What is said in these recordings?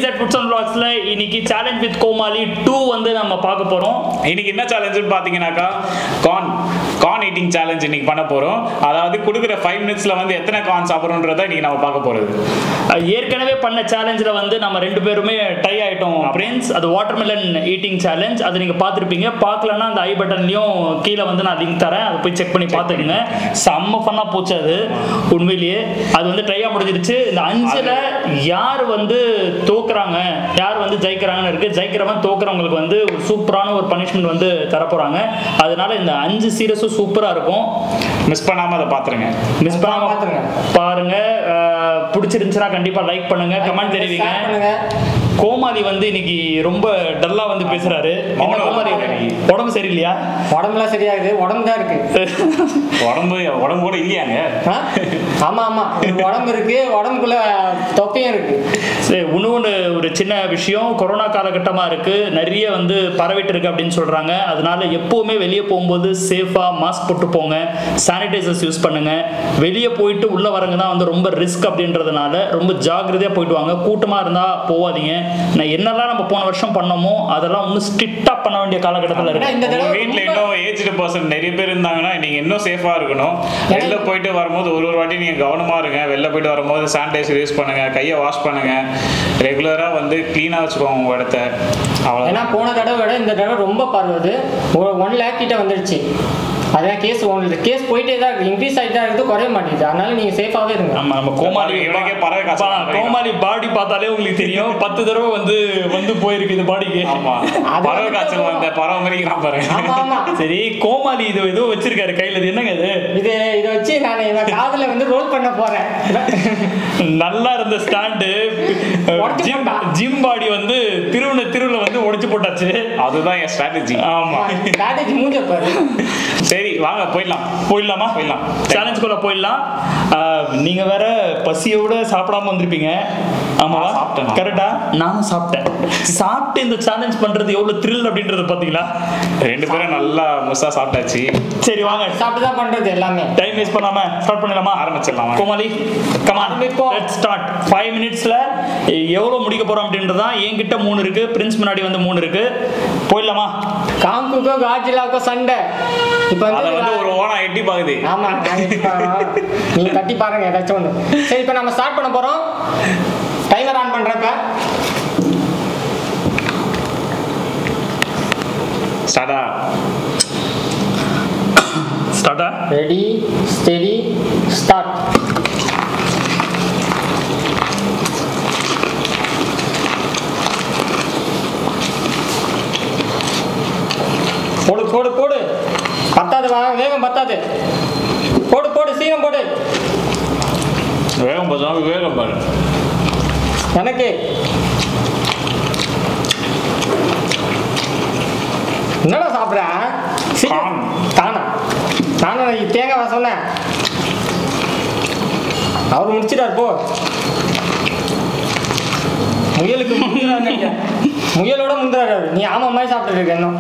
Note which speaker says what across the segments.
Speaker 1: Inside foods and vlogsல இன்னைக்கு challenge with Comali two வந்து நம்ம பார்க்க போறோம்
Speaker 2: இன்னைக்கு என்ன சேலஞ்சுன்னு பார்த்தீங்கன்னாக்கா கார்ன் கார்ன் ஈட்டிங் சேலஞ்ச் இன்னைக்கு பண்ண போறோம் அதாவது கொடுக்குற ஃபைவ் மினிட்ஸ்ல வந்து எத்தனை கார்ன் சாப்பிட்றோன்றத இன்னைக்கு நம்ம பார்க்க போறது
Speaker 1: அஹ் ஏற்கனவே பண்ண சேலஞ்சில் வந்து நம்ம ரெண்டு பேருமே டை ஆயிட்டோம் ஃப்ரெண்ட்ஸ் அது வாட்டர்மெலன் ஈட்டிங் சேலஞ்ச் அதை நீங்க பார்த்துருப்பீங்க பார்க்கலன்னா அந்த ஐ பட்டன்லயும் கீழே வந்து நான் லிங்க் தரேன் அதை போய் செக் பண்ணி பார்த்துக்கோங்க செம்ம ஃபன்னா போச்சு அது உண்மையிலேயே அது வந்து ட்ரையாக முடிஞ்சிருச்சு இந்த அஞ்சுல யார் வந்து தோக்குறாங்க யார் வந்து ஜெயிக்கிறாங்கன்னு இருக்கு ஜெயிக்கிறவன் தோக்குறவங்களுக்கு வந்து ஒரு சூப்பரான ஒரு பனிஷ்மெண்ட் வந்து தரப்போறாங்க அதனால இந்த அஞ்சு சீரியஸும் சூப்பரா இருக்கும்
Speaker 2: மிஸ் பண்ணாம அதை பார்த்துருங்க
Speaker 1: மிஸ் பண்ணாம
Speaker 3: பாத்துருங்க.
Speaker 1: பாருங்க அஹ், பிடிச்சிருந்துச்சுன்னா கண்டிப்பா லைக் பண்ணுங்க கமெண்ட் தெரிவிங்க
Speaker 3: Share பண்ணுங்க
Speaker 1: கோமாளி வந்து இன்னைக்கு ரொம்ப டல்லா வந்து பேசுறாரு என்ன
Speaker 2: மௌனம்
Speaker 1: கோமாளி
Speaker 2: இருக்காரு.
Speaker 1: உடம்பு சரியில்லையா
Speaker 3: உடம்புலாம் சரியாகுது உடம்பு தான் இருக்கு
Speaker 2: உடம்பு உடம்பு கூட இல்லையாங்க
Speaker 3: ஆ? ஆமா ஆமா ஒரு உடம்பு இருக்கு உடம்புக்குள்ள தொப்பையும் இருக்கு
Speaker 1: சரி இன்னொன்று ஒரு சின்ன விஷயம் கொரோனா காலகட்டமாக இருக்கு நிறைய வந்து பரவிட்டு இருக்கு அப்படின்னு சொல்றாங்க அதனால எப்பவுமே வெளியே போகும்போது சேஃபா மாஸ்க் போட்டு போங்க சானிடைசர்ஸ் யூஸ் பண்ணுங்க வெளியே போயிட்டு உள்ள வரங்க தான் வந்து ரொம்ப ரிஸ்க் அப்படின்றதுனால ரொம்ப ஜாக்கிரதையா போயிட்டு வாங்க கூட்டமா இருந்தா போவாதீங்க நான் என்னெல்லாம் நம்ம போன வருஷம் பண்ணோமோ அதெல்லாம் இன்னும் ஸ்ட்ரிக்டா பண்ண வேண்டிய காலகட்டத்தில்
Speaker 3: ஏன்னா
Speaker 1: இருக்கு
Speaker 3: இந்த
Speaker 2: உங்க
Speaker 3: தடவை
Speaker 2: வீட்டில்
Speaker 3: ரொம்ப-
Speaker 2: இன்னும் ஏஜ்டு பர்சன் நிறைய பேர் இருந்தாங்கன்னா நீங்க இன்னும் சேஃபா இருக்கணும் வெளில போயிட்டு வரும்போது ஒரு ஒரு வாட்டி நீங்க கவனமா இருங்க வெளில போயிட்டு வரும்போது சானிடைசர் யூஸ் பண்ணுங்க கையை வாஷ் பண்ணுங்க ரெகுலரா வந்து க்ளீனா வச்சுக்கோங்க உங்க இடத்த அவ்வளோ
Speaker 3: ஏன்னா போன தடவை விட இந்த தடவை ரொம்ப பரவுது ஒன் லேக் கிட்ட வந்துருச்சு அதான் கேஸ் ஒன் கேஸ் போயிட்டே தான் இருக்கு இன்க்ரீஸ் ஆகிட்டு தான் இருக்குது குறைய மாட்டேங்குது அதனால நீங்க சேஃபாவே இருங்க
Speaker 1: நம்ம நம்ம கோமாளி
Speaker 2: இவனுக்கே பறவை காய்ச்சல்
Speaker 1: பா-
Speaker 2: வந்துருக்கு.
Speaker 1: கோமாளி பாடி பார்த்தாலே உங்களுக்கு தெரியும் பத்து தடவை வந்து வந்து போயிருக்கு இந்த பாடிக்கு
Speaker 2: ஆமா
Speaker 3: அது
Speaker 2: பறவை
Speaker 3: வந்து
Speaker 2: காய்ச்சல் வந்த பறவை மாதிரி நான் பாருங்க
Speaker 3: ஆமா ஆமா
Speaker 1: சரி கோமாளி இது ஏதோ வச்சிருக்காரு கையில இது என்னங்க இது
Speaker 3: இது இதை வச்சு நான் இவன் காதுல வந்து ரோல் பண்ண போறேன்
Speaker 1: நல்லா இருந்த ஸ்டாண்டு
Speaker 3: உடைச்சு
Speaker 1: ஜிம்
Speaker 3: போட்டா.
Speaker 1: ஜிம் பாடி வந்து திருவுன திருவுல வந்து உடைச்சு போட்டாச்சு
Speaker 2: அதுதான் என் ஸ்ட்ராட்டஜி
Speaker 1: ஆமா
Speaker 3: ஸ்ட்ராட்டஜி மூஞ்ச பாரு
Speaker 2: சரி வாங்க போயிடலாம்
Speaker 1: போயிடலாமா
Speaker 2: போயிடலாம்.
Speaker 1: சேலஞ்சுக்குள்ள போயிடலாம் ஆஹ், நீங்க வேற பசியோட சாப்பிடாம வந்திருப்பீங்க ஆமாவா
Speaker 2: நான் சாப்பிட்டேன்.
Speaker 1: கரெக்டா நானும் சாப்பிட்டேன் சாப்பிட்டு இந்த சேலஞ்ச் பண்றது எவ்வளவு த்ரில் அப்படின்றது பாத்தீங்களா
Speaker 2: ரெண்டு பேரும் நல்லா முசா சாப்பிட்டாச்சு
Speaker 1: சரி வாங்க
Speaker 3: சாப்பிட்டு தான் பண்றது எல்லாமே
Speaker 1: டைம் வேஸ்ட் பண்ணாம ஸ்டார்ட் பண்ணிடலாமா
Speaker 2: ஆரம்பிச்சிடலாம் வாங்க.
Speaker 1: கோமாளி கமான்
Speaker 3: ஆரம்பிப்போம்.
Speaker 1: லெட்ஸ் ஸ்டார்ட் ஃபைவ் மினிட்ஸ்ல எவ்வளவு முடிக்க போறோம் அப்படின்றது தான் என்கிட்ட மூணு இருக்கு பிரின்ஸ் முன்னாடி வந்து மூணு இருக்கு போயிடலாமா
Speaker 3: காங்குக்கோ காஜிலாக்கோ சண்டை இப்போ
Speaker 2: அதை வந்து
Speaker 3: வந்து
Speaker 2: ஒரு ஓனா எட்டி பாக்குது
Speaker 3: ஆமா நான் இப்ப- நீங்க தட்டி பாருங்க ஏதாச்சும் ஒன்று சரி இப்போ நம்ம ஸ்டார்ட் பண்ண போறோம் டைமர் ஆன் பண்றப்ப
Speaker 2: ஸ்டார்டா
Speaker 1: ஸ்டார்ட்டா
Speaker 3: ரெடி ஸ்டெடி ஸ்டார்ட் போடு போடு போடு பத்தாது வா வேகம் பத்தாது போடு போடு சீக்கிரம் போடு
Speaker 2: வேகம் பாரு வேகம் பாரு
Speaker 3: எனக்கு என்னடா சாப்பிட்ற
Speaker 2: கான்.
Speaker 3: தானா நானும் தேங்காய் வா சொன்னேன் அவர் முடிச்சிட்டார் போ முயலுக்கு முந்துறாரு நினைக்கிறேன். முயலோட முந்துறாரு அவரு. நீ ஆமா மாதிரி சாப்பிட்டுட்டு இருக்க இன்னும்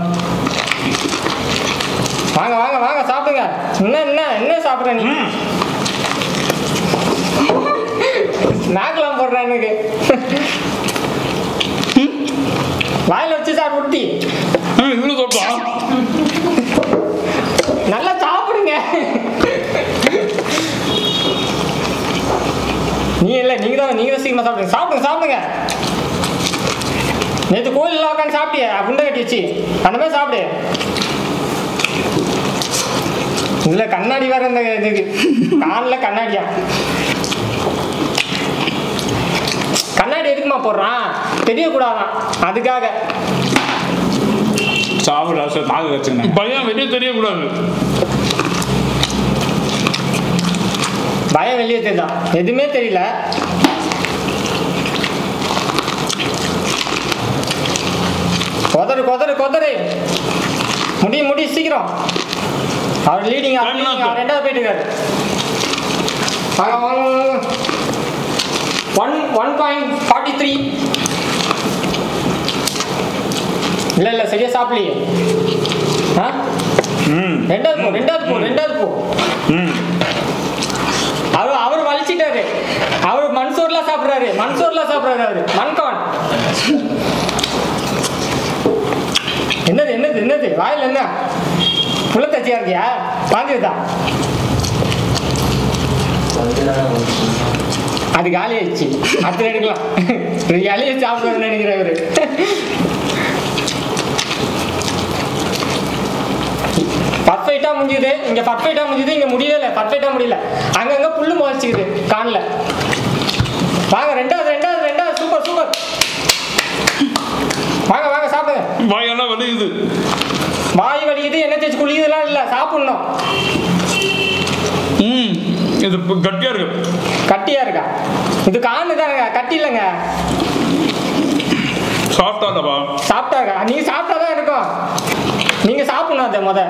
Speaker 3: வாங்க வாங்க வாங்க சாப்பிடுங்க என்ன என்ன என்ன சாப்பிட்ற நீ நாக்கெல்லாம் போடுறேன் எனக்கு வாயில வச்சு சார் உருட்டி
Speaker 1: இவ்வளவு சொல்றான்
Speaker 3: நல்லா சாப்பிடுங்க நீ இல்ல நீங்க தான் நீங்க தான் சீக்கிரமா சாப்பிடுங்க சாப்பிடுங்க சாப்பிடுங்க நேற்று கோயிலில் உட்காந்து சாப்பிட்டிய குண்டை கட்டி வச்சு அந்த மாதிரி சாப்பிடு இதுல கண்ணாடி வேற இந்த இதுக்கு காலில் கண்ணாடியா கண்ணாடி எதுக்குமா போடுறான் தெரியக்கூடாதான் அதுக்காக
Speaker 2: சாப்பிட நாக்கு வச்சுங்க
Speaker 1: பையன் வெளியே தெரியக்கூடாது
Speaker 3: பயம் வெளியே தெரியுதான் எதுவுமே தெரியல கொதறு கொதறு கொதறு முடி முடி சீக்கிரம் அவர் லீடிங் அவர்
Speaker 1: Time
Speaker 3: leading,
Speaker 1: not
Speaker 3: அவர் ரெண்டாவது போயிட்டு இருக்காரு வாங்க வாங்க one one point forty three இல்லை இல்லை சரியா சாப்பிடலையே ஆ
Speaker 2: ம்
Speaker 3: ரெண்டாவது போ ரெண்டாவது போ ரெண்டாவது போ
Speaker 2: ம்
Speaker 3: அவர் அவர் வலிச்சிட்டாரு அவர் மனசோட மன்சூர்லாம் சாப்பிடுறாரு மன்சூர்லாம் சாப்பிடுறாரு அவரு மன்கான் என்னது என்னது என்னது வாயில் என்ன புள்ள தச்சியா இருக்கியா பாஞ்சுதா அது காலி ஆயிடுச்சு அத்தனை எடுக்கலாம் ஒரு இலையை சாப்பிடுவாருன்னு நினைக்கிறேன் இவரு பர்ஃபெக்டாக முடிஞ்சுது இங்கே பர்ஃபெக்டாக முடிஞ்சுது இங்கே முடியவே இல்லை பர்ஃபெக்டாக முடியல அங்கங்கே புல்லு முளைச்சிக்குது காணில் வாங்க ரெண்டாவது ரெண்டாவது ரெண்டாவது சூப்பர் சூப்பர் வாங்க வாங்க சாப்பிடுங்க
Speaker 1: வாயெல்லாம் வலிக்குது
Speaker 3: வாய் வலிக்குது என்ன தேய்ச்சி குளிக்குதுலாம் இல்லை சாப்பிடணும்
Speaker 1: ம் இது இப்ப கட்டியா இருக்கு
Speaker 3: கட்டியா இருக்கா இது காணு தானுங்க கட்டி இல்லைங்க
Speaker 1: சாஃப்டா இல்லப்பா
Speaker 3: சாப்பிட்டா இருக்கா நீங்க சாப்பிட்டா தான் இருக்கும் நீங்க சாப்பிடணும் அதை முத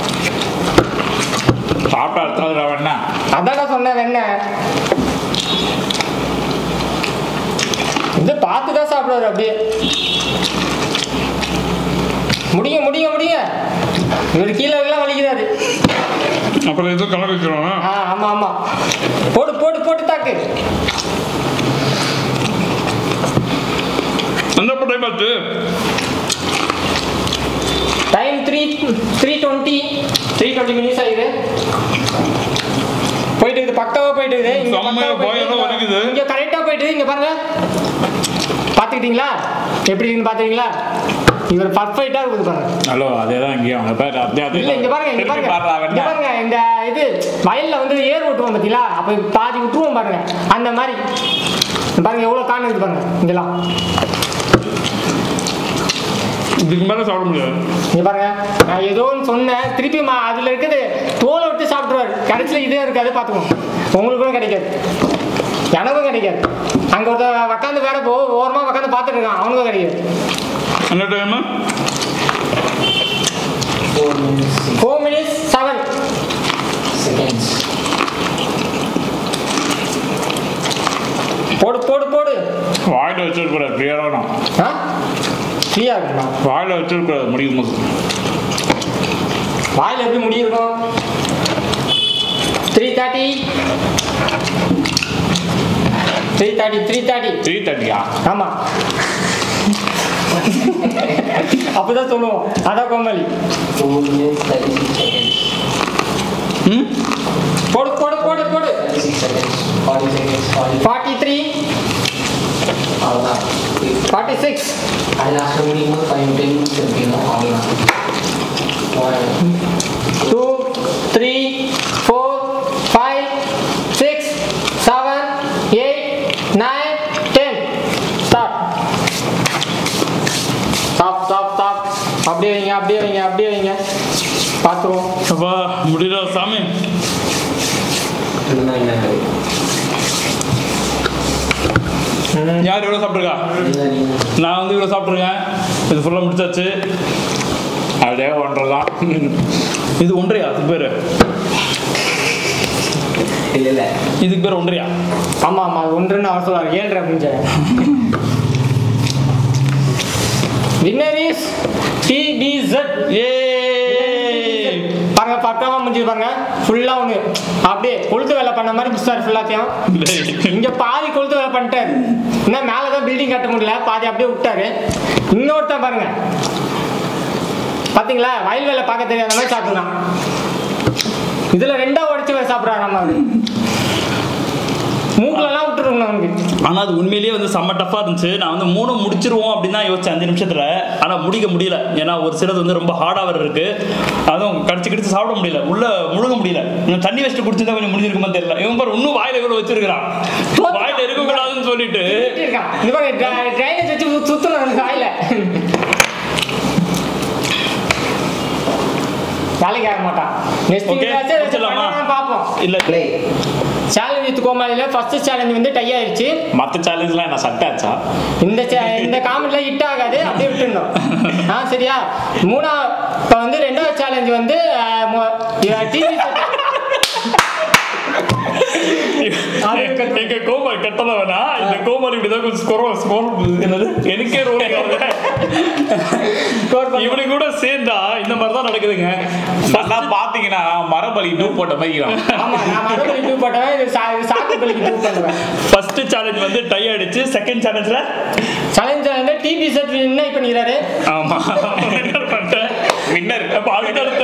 Speaker 2: சாப்பிட்டா அடுத்தது வேணா
Speaker 3: அதான் நான் சொன்னேன் வெண்ண இது பார்த்து தான் சாப்பிடுவாரு அப்படியே முடிங்க முடிங்க முடிங்க இவர் கீழே எல்லாம் வலிக்கிறாரு
Speaker 1: அப்புறம் எதுவும் கலக்க வச்சிருவாங்க
Speaker 3: ஆ ஆமா ஆமா போடு போடு போட்டு தாக்கு
Speaker 1: என்ன டைம் ஆச்சு
Speaker 3: time three three twenty three twenty minutes ஆகுது போயிட்டு இருக்குது பக்காவா போயிட்டு இருக்குது இங்க
Speaker 1: செம்மையா
Speaker 3: பக்காவா போயிட்டு
Speaker 1: வாயெல்லாம்
Speaker 3: இருக்குது.
Speaker 1: வலிக்குது.
Speaker 3: இங்க கரெக்டா போயிட்டு இருக்கு. இங்க பாருங்க பாத்துக்கிட்டீங்களா எப்படி இருக்குன்னு பாத்தீங்களா இவர் பர்ஃபெக்டா இருக்குது பாருங்க
Speaker 2: ஹலோ அதே தான் இங்கேயும் அவங்க பேர் அதே அதே
Speaker 3: இல்ல இங்க பாருங்க இங்க
Speaker 2: திருப்பி
Speaker 3: பாருங்க
Speaker 2: பாடுறா
Speaker 3: இங்க
Speaker 2: வேணா
Speaker 3: பாருங்க இந்த இது வயல்ல வந்து ஏர் ஓட்டுவோம் பாத்தீங்களா அப்ப பாதி விட்டுருவோம் பாருங்க அந்த மாதிரி இங்க பாருங்க எவ்வளவு காணு இருக்கு பாருங்க இங்கெல்லாம்
Speaker 1: இதுக்கு மேல சாப்பிட முடியாது
Speaker 3: இங்க பாருங்க நான் ஏதோ ஒன்று சொன்னேன் திருப்பி மா அதுல இருக்குது தோலை விட்டு சாப்பிடுவாரு கடைசியில் இதே இருக்காது பார்த்துக்கோங்க உங்களுக்கும் கிடைக்காது எனக்கும் கிடைக்காது அங்க ஒருத்தர் உக்காந்து வேற போ ஓரமா உக்காந்து பார்த்துட்டு இருக்கான் அவனுக்கும் கிடைக்காது
Speaker 1: என்ன time
Speaker 4: four minutes six
Speaker 3: four minutes seven
Speaker 4: seconds.
Speaker 3: போடு போடு போடு
Speaker 2: வாயில வச்சிருக்கூடாது கிளியராக வேணும்
Speaker 3: ஆ ஃப்ரீயா இருக்குமா
Speaker 2: வாயில வச்சிருக்கூடாது முடியும் போது
Speaker 3: வாயில் எப்படி முடியிருக்கும் three thirty three thirty three thirty
Speaker 2: three தேர்ட்டியா
Speaker 3: ஆமா அப்பதான் சொல்லுவோம் அதான் கோமாளி
Speaker 4: Four minutes thirty six seconds.
Speaker 1: ம்
Speaker 3: போடு போடு போடு போடு
Speaker 4: Thirty six seconds. Forty seconds. Forty.
Speaker 3: Forty three
Speaker 4: அவ்வளோதான்
Speaker 3: ஃபார்ட்டி சிக்ஸ்
Speaker 4: அது லாஸ்ட் முடியும் போது ஃபைவ் டென் மினிட்ஸ் இருக்கணும் அவ்வளோதான் One,
Speaker 3: two three four five six seven eight nine ten start stop stop stop அப்படியே வைங்க அப்படியே வைங்க அப்படியே வைங்க பார்த்துருவோம்
Speaker 1: அப்பா முடியல சாமி
Speaker 4: இதுதான் என்ன
Speaker 1: யார் எவ்வளோ சாப்பிட்ருக்கா
Speaker 4: இதுதான் நீங்கள்
Speaker 1: நான் வந்து இவ்வளோ சாப்பிட்ருக்கேன் இது ஃபுல்லாக முடிச்சாச்சு
Speaker 2: அதே ஒன்றரை தான்
Speaker 1: இது ஒன்றையா அதுக்கு பேர்
Speaker 4: இல்லை இல்லை
Speaker 1: இதுக்கு பேர் ஒன்றையா
Speaker 3: ஆமாம் ஆமாம் அது ஒன்றுன்னு அவர் சொல்லுவார் ஏழ்ரை அப்படின்னு வின்னர் இஸ் டிபிசெட்
Speaker 1: ஏ
Speaker 3: பாருங்க பக்காவா முடிஞ்சு பாருங்க ஃபுல்லா ஒண்ணு அப்படியே கொளுத்து வேலை பண்ண மாதிரி முடிச்சாரு ஃபுல்லாத்தையும் இங்க பாதி கொளுத்து வேலை பண்ணிட்டாரு இன்னும் மேலதான் பில்டிங் கட்ட முடியல பாதி அப்படியே விட்டாரு இன்னொருத்தன் பாருங்க பாத்தீங்களா வயல் வேலை பார்க்க தெரியாத மாதிரி சாப்பிடலாம் இதுல ரெண்டா உடைச்சு வேற சாப்பிடுறாரு நம்ம அவரு மூக்குலலாம் விட்டுருக்கணும் அவனுக்கு
Speaker 1: ஆனால் அது உண்மையிலேயே வந்து செம்ம டஃப்பாக இருந்துச்சு நான் வந்து மூணு முடிச்சிருவோம் அப்படின்னு தான் யோசிச்சேன் அஞ்சு நிமிஷத்தில் ஆனால் முடிக்க முடியல ஏன்னா ஒரு சிலது வந்து ரொம்ப ஹார்டாக வேறு இருக்கு அதுவும் கடிச்சு கடிச்சு சாப்பிட முடியல உள்ள முழுங்க முடியல இன்னும் தண்ணி வச்சுட்டு குடிச்சிருந்தா கொஞ்சம் முடிஞ்சிருக்குமா தெரியல இவன் பாரு இன்னும் வாயில இவ்வளோ வச்சிருக்கிறான் வாயில இருக்கக்கூடாதுன்னு சொல்லிட்டு
Speaker 3: இருக்கான் இது பாருங்க ட்ரைனேஜ் வச்சு சுத்தணும் அவனுக்கு வாயில வேலைக்கு ஆக மாட்டான் நெக்ஸ்ட்
Speaker 1: ஓகே முடிச்சிடலாமா
Speaker 3: பார்ப்போம்
Speaker 1: இல்லை
Speaker 4: ப்ளே
Speaker 3: சேலஞ்ச் வித் கோமாளியில ஃபர்ஸ்ட் சேலஞ்ச் வந்து டை ஆயிருச்சு
Speaker 2: மற்ற சேலஞ்ச்லாம் என்ன சட்டாச்சா
Speaker 3: இந்த cha- இந்த காமெண்ட்ல ஹிட் ஆகாது அப்படியே விட்டுருந்தோம் ஆ சரியா மூணா இப்போ வந்து ரெண்டாவது சேலஞ்ச் வந்து டிவி
Speaker 1: எங்க கோமாளி கட்டல வேணா இந்த கோமாளி இப்படிதான் கொஞ்சம் ஸ்கோர் ஸ்கோர் என்னது எனக்கே ரோல் இவனு கூட சேர்ந்தா இந்த மாதிரி தான் நடக்குதுங்க
Speaker 2: நல்லா பாத்தீங்கன்னா மரபலி டூ போட்ட மாதிரி இருக்கிறான்.
Speaker 3: ஆமா நான் மறுபடியும் டூ போட்டவன் இது சா- இது சாக்கு பள்ளிக்கு டூ பண்ணுவேன்
Speaker 1: ஃபர்ஸ்ட் சேலஞ்ச் வந்து டை ஆயிடுச்சு செகண்ட் சேலஞ்ச்ல
Speaker 3: சேலஞ்ச் வந்து டிபி செட் என்ன பண்ணிக்கிறாரு
Speaker 1: ஆமா வின்னர் பண்ணிட்டேன்
Speaker 2: வின்னர்
Speaker 1: அப்ப அடுத்தடுத்த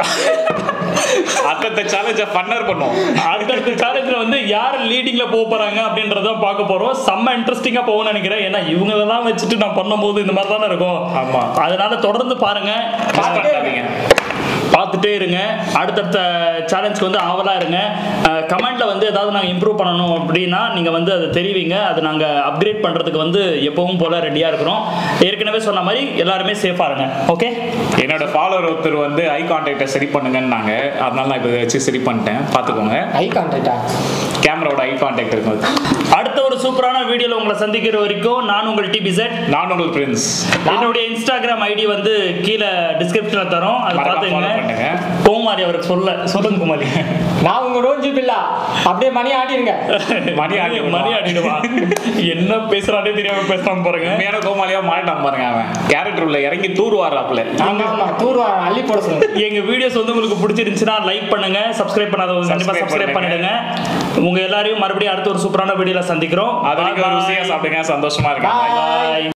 Speaker 2: அடுத்த சேலஞ்ச ஃபன்னர் பண்ணுவோம்
Speaker 1: அடுத்தடுத்த சேலஞ்சில் வந்து யார் லீடிங்ல போக போறாங்க அப்படின்றத பார்க்க போறோம் செம்ம இன்ட்ரெஸ்டிங்கா போகும்னு நினைக்கிறேன் ஏன்னா இவங்களெல்லாம் வச்சுட்டு நான் பண்ணும்போது இந்த மாதிரி தானே இருக்கும்
Speaker 2: ஆமா.
Speaker 1: அதனால தொடர்ந்து பாருங்க
Speaker 2: மிஸ் பண்ணாதீங்க
Speaker 1: பார்த்துட்டே இருங்க அடுத்தடுத்த சேலஞ்சுக்கு வந்து ஆவலா இருங்க கமெண்ட்ல வந்து ஏதாவது நாங்கள் இம்ப்ரூவ் பண்ணணும் அப்படின்னா நீங்க வந்து அதை தெரிவிங்க அது நாங்க அப்கிரேட் பண்றதுக்கு வந்து எப்பவும் போல ரெடியா இருக்கிறோம் ஏற்கனவே சொன்ன மாதிரி எல்லாருமே சேஃபா இருங்க ஓகே
Speaker 2: என்னோட ஃபாலோவர் ஒருத்தர் வந்து ஐ கான்டாக்டை சரி பண்ணுங்கன்னாங்க அதனால நான் இப்போ வச்சு சரி பண்ணிட்டேன் பார்த்துக்கோங்க
Speaker 3: ஐ கான்டாக்டா
Speaker 2: கேமராவோட ஐ கான்டாக்ட் இருக்கும்
Speaker 1: அடுத்த ஒரு சூப்பரான வீடியோல உங்களை சந்திக்கிற வரைக்கும் நான் உங்கள் டிபி செட்
Speaker 2: நான் உங்கள் பிரின்ஸ்
Speaker 1: என்னுடைய இன்ஸ்டாகிராம் ஐடி வந்து கீழே டிஸ்கிரிப்ஷன்ல தரோம் அது
Speaker 2: மறக்காம
Speaker 1: பார்த்துங்க
Speaker 2: follow பண்ணுங்க.
Speaker 1: கோமாரி அவருக்கு சொல்ல சொல்லுங்க குமாரி
Speaker 3: நான் உங்க ரோஜி பில்லா அப்படியே மணி ஆட்டிருங்க
Speaker 2: மணி ஆடிடுவான்.
Speaker 1: மணி ஆடிடுவான் என்ன பேசுறானே தெரியாம பேசாம பாருங்க
Speaker 2: உண்மையான கோமாளியா மாறிட்டான் பாருங்க அவன் கேரக்டர் உள்ள இறங்கி தூர் வாடுறாப்புல
Speaker 3: ஆமா ஆமா தூர்வா அள்ளி போட சொல்லுங்க
Speaker 1: எங்க வீடியோஸ் வந்து உங்களுக்கு பிடிச்சிருந்துச்சுன்னா லைக் பண்ணுங்க சப்ஸ்கிரைப் பண்ணாதவங்க கண்டிப்பா
Speaker 2: Subscribe
Speaker 1: சப்ஸ்கிரைப் பண்ணிடுங்க உங்க எல்லாரையும் மறுபடியும் அடுத்த ஒரு சூப்பரான வீடியோல சந்திக்கிறோம்
Speaker 2: அது வரைக்கும் ருசியா சாப்பிடுங்க சந்தோஷமா இருக்கேன்
Speaker 3: Bye.
Speaker 1: Bye.